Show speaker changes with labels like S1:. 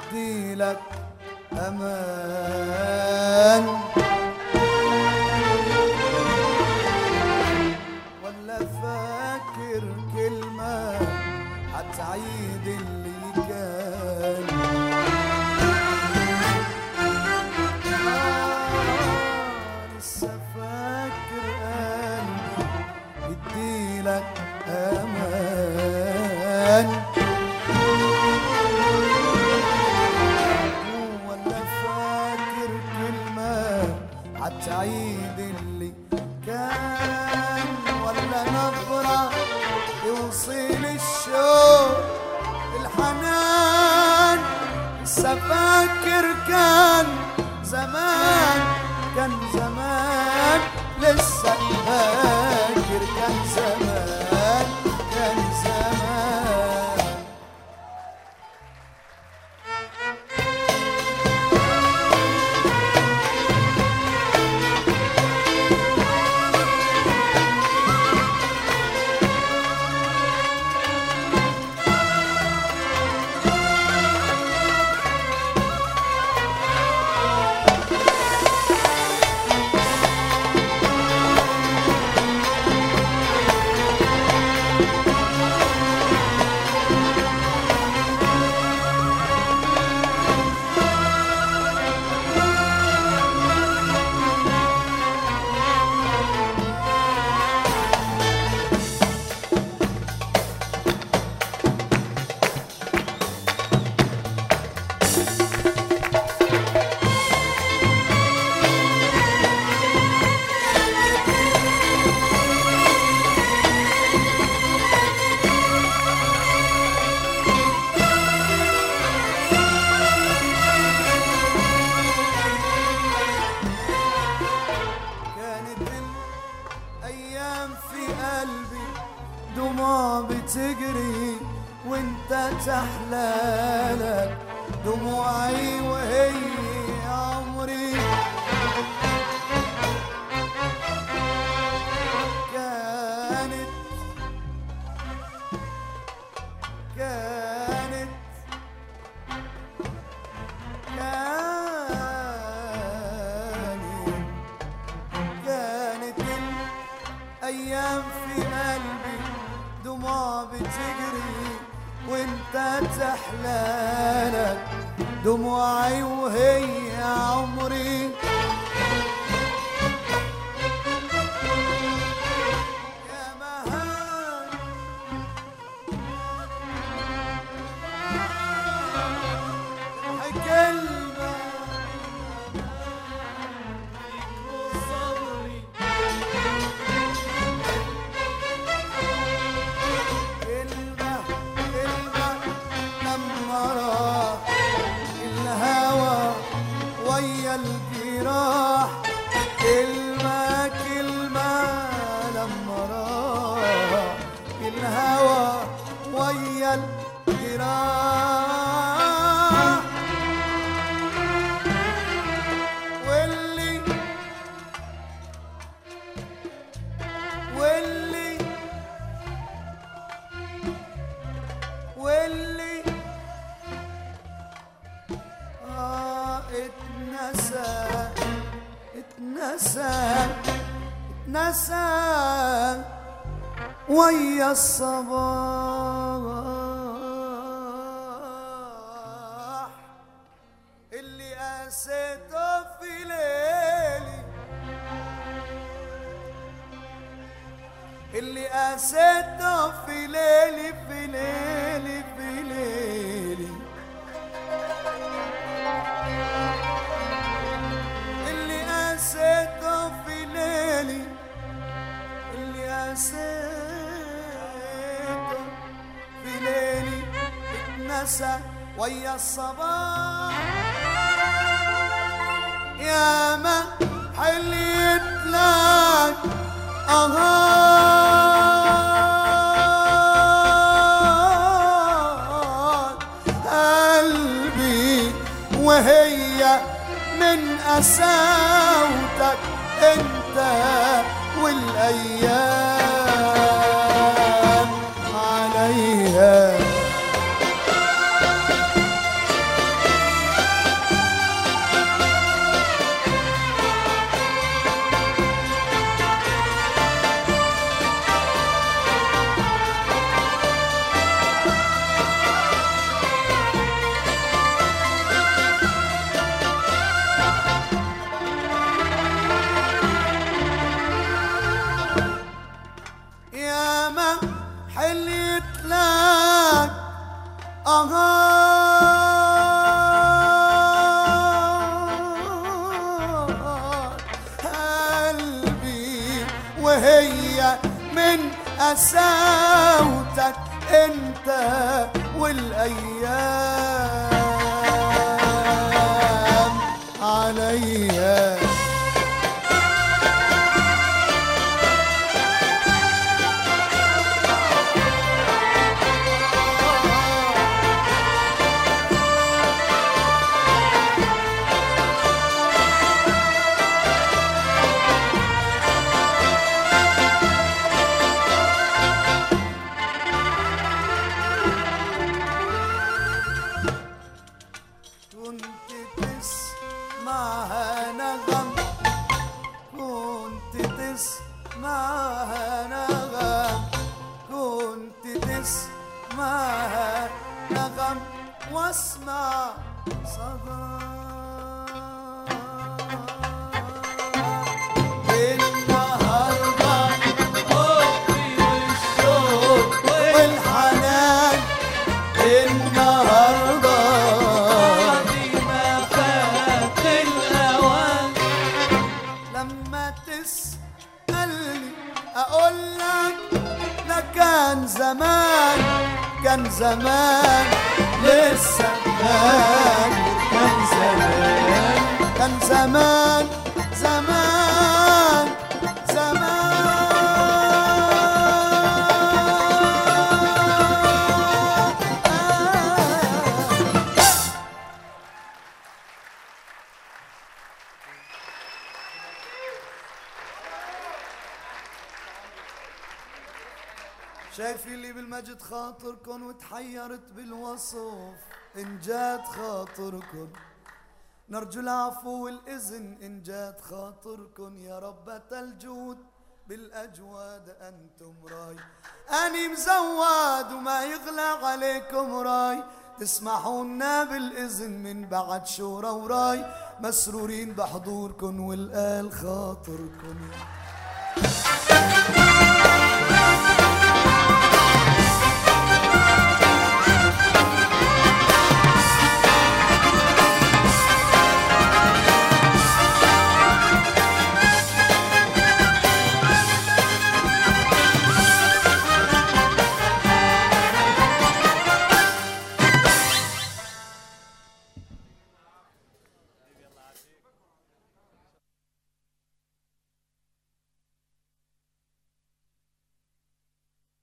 S1: يديلك أمان ولا فاكر كلمة هتعيد اللي كان آه، لسه فاكر قلبي يديلك أمان ولا فاكر كلمة هتعيد اللي كان ولا نظرة يوصل الشوق الحنان لسه فاكر كان زمان كان زمان لسه فاكر كان زمان كان زمان كانت الأيام في قلبي دموع بتجري وانت تحلالك دموعي وهي عمري كانت كانت كانت كانت الأيام في قلبي دموع بتجري وانت تحلالك دموعي وهي عمري يا مهان كلمة صبري كلمة كلمة لما راح الهوى ويا الجراح كلمة كلمة لما راح الهوى ويا الجراح واللي واللي واللي آه اتنسى اتنسى اتنسى ويا الصباح اللي قاسيته في ليلي اللي قاسيته في ليلي في ليلي في ليلي اللي قاسيته في ليلي اللي قاسيته في ليلي اتنسى ويا الصباح يا ما حليت لك أهان قلبي وهي من قساوتك انت والايام عليها قساوتك انت والايام عليا كنت تسمعها نغم كنت تسمعها نغم كنت تسمعها نغم واسمع صدى النهارده حبي والشوق والحنان النهارده
S2: ما فات الأوان
S1: لما تسألني أقول لك ده كان زمان كان زمان لسه كان كان زمان كان زمان زمان زمان شايف اللي بالمجد خاطركن وتحيرت بالوصف إن جات خاطركن نرجو العفو والإذن إن جات خاطركن يا ربة الجود بالأجواد أنتم راي أني مزود وما يغلى عليكم راي تسمحونا بالإذن من بعد شورى وراي مسرورين بحضوركن والآل خاطركن